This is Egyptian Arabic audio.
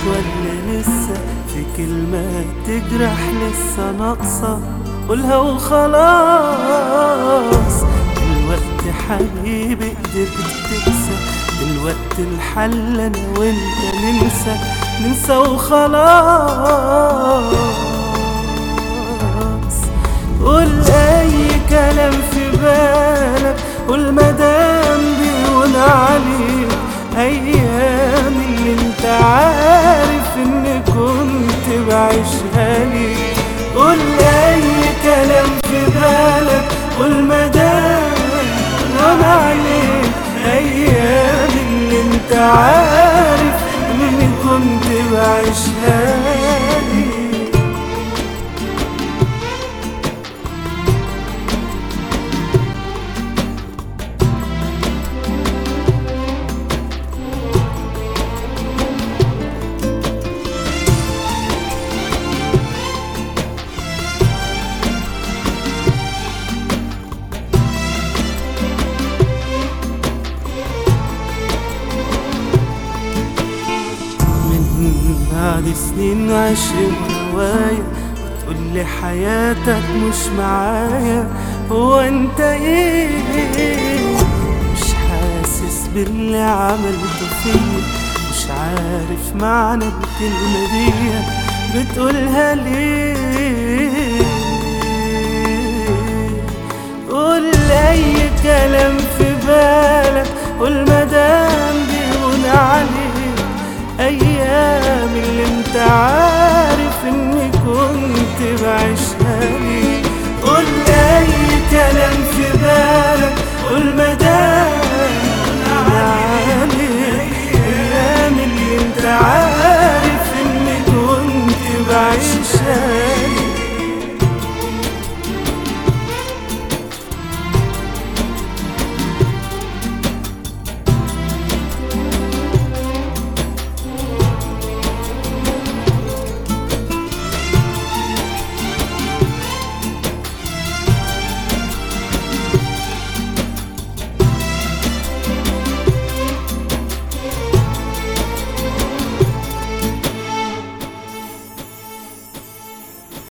ولا لسه في كلمة تجرح لسه ناقصة قولها وخلاص دلوقتي حبيبي قدرت تنسى دلوقتي الحل انا وانت ننسى ننسى وخلاص قول اي كلام في بالك قول مدام بيهون عليك ايام اللي انت عارف ان كنت بعيشها ليك قول اي كلام في بالك قول مدام بيهون عليك ايام اللي انت عارف ان كنت بعيشها ليك من بعد سنين عشر هوايا بتقول لي حياتك مش معايا هو انت ايه مش حاسس باللي عملته فيا مش عارف معنى الكلمة دي بتقولها ليه قول اي كلام في بالك قول مدام